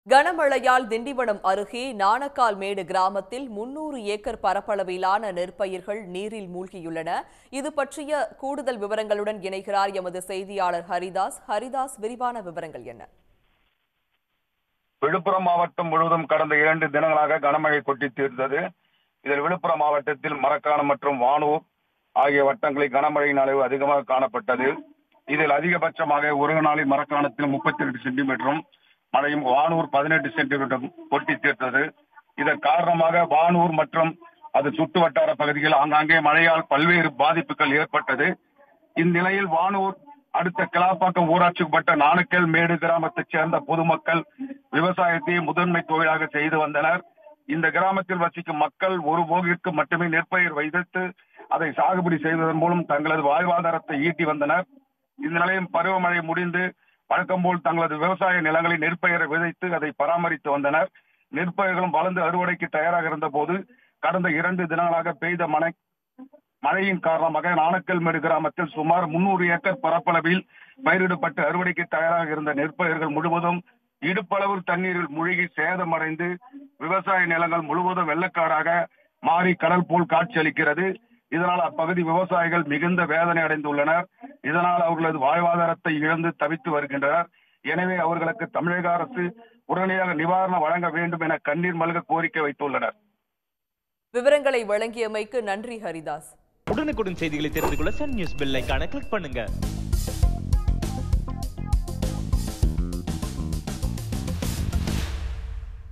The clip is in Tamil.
கனமழையால் திண்டிவனம் அருகே நாணக்கால் மேடு கிராமத்தில் முன்னூறு ஏக்கர் பரப்பளவிலான நெற்பயிர்கள் நீரில் மூழ்கியுள்ளன இது பற்றிய கூடுதல் விவரங்களுடன் இணைகிறார் எமது செய்தியாளர் ஹரிதாஸ் ஹரிதாஸ் விரிவான விவரங்கள் என்ன விழுப்புரம் மாவட்டம் முழுவதும் கடந்த இரண்டு தினங்களாக கனமழை கொட்டி தீர்த்தது இதில் விழுப்புரம் மாவட்டத்தில் மரக்காணம் மற்றும் வானூர் ஆகிய வட்டங்களில் கனமழையின் அளவு அதிகமாக காணப்பட்டது இதில் அதிகபட்சமாக ஒரு நாளில் மரக்காணத்தில் முப்பத்தி ரெண்டு சென்டிமீட்டரும் மழையும் வானூர் பதினெட்டு சென்டிமீட்டரும் கொட்டி தீர்த்தது இதன் காரணமாக வானூர் மற்றும் அது சுற்று வட்டார பகுதியில் ஆங்காங்கே மழையால் பல்வேறு பாதிப்புகள் ஏற்பட்டது இந்நிலையில் வானூர் அடுத்த கிளாப்பாக்கம் ஊராட்சிக்குட்பட்ட நாணுக்கல் மேடு கிராமத்தைச் சேர்ந்த பொதுமக்கள் விவசாயத்தை முதன்மை தொழிலாக செய்து வந்தனர் இந்த கிராமத்தில் வசிக்கும் மக்கள் ஒரு போகிற்கு மட்டுமே நெற்பயிர் வைத்து அதை சாகுபடி செய்வதன் மூலம் தங்களது வாழ்வாதாரத்தை ஈட்டி வந்தனர் இந்த நிலையம் பருவமழை முடிந்து வழக்கம் போல் தங்களது விவசாய நிலங்களில் நெற்பயிரை விதைத்து அதை பராமரித்து வந்தனர் நெற்பயிர்களும் வளர்ந்து அறுவடைக்கு தயாராக இருந்த போது கடந்த இரண்டு தினங்களாக பெய்த மழை மழையின் காரணமாக நாணக்கல்மேடு கிராமத்தில் சுமார் முன்னூறு ஏக்கர் பரப்பளவில் பயிரிடப்பட்டு அறுவடைக்கு தயாராக இருந்த நெற்பயிர்கள் முழுவதும் இடுப்பளவு தண்ணீரில் மூழ்கி சேதமடைந்து விவசாய நிலங்கள் முழுவதும் வெள்ளக்காடாக மாறி கடல் போல் காட்சியளிக்கிறது இதனால் அப்பகுதி விவசாயிகள் மிகுந்த வேதனை அடைந்துள்ளனர் இதனால் அவர்களது வாழ்வாதாரத்தை இழந்து தவித்து வருகின்றனர் எனவே அவர்களுக்கு தமிழக அரசு உடனடியாக நிவாரணம் வழங்க வேண்டும் என கண்ணீர் மல்க கோரிக்கை வைத்துள்ளனர் விவரங்களை வழங்கியமைக்கு நன்றி ஹரிதாஸ் உடனுக்குடன் செய்திகளை தெரிந்து கொள்ள சன் நியூஸ் பெல் ஐகானை கிளிக் பண்ணுங்க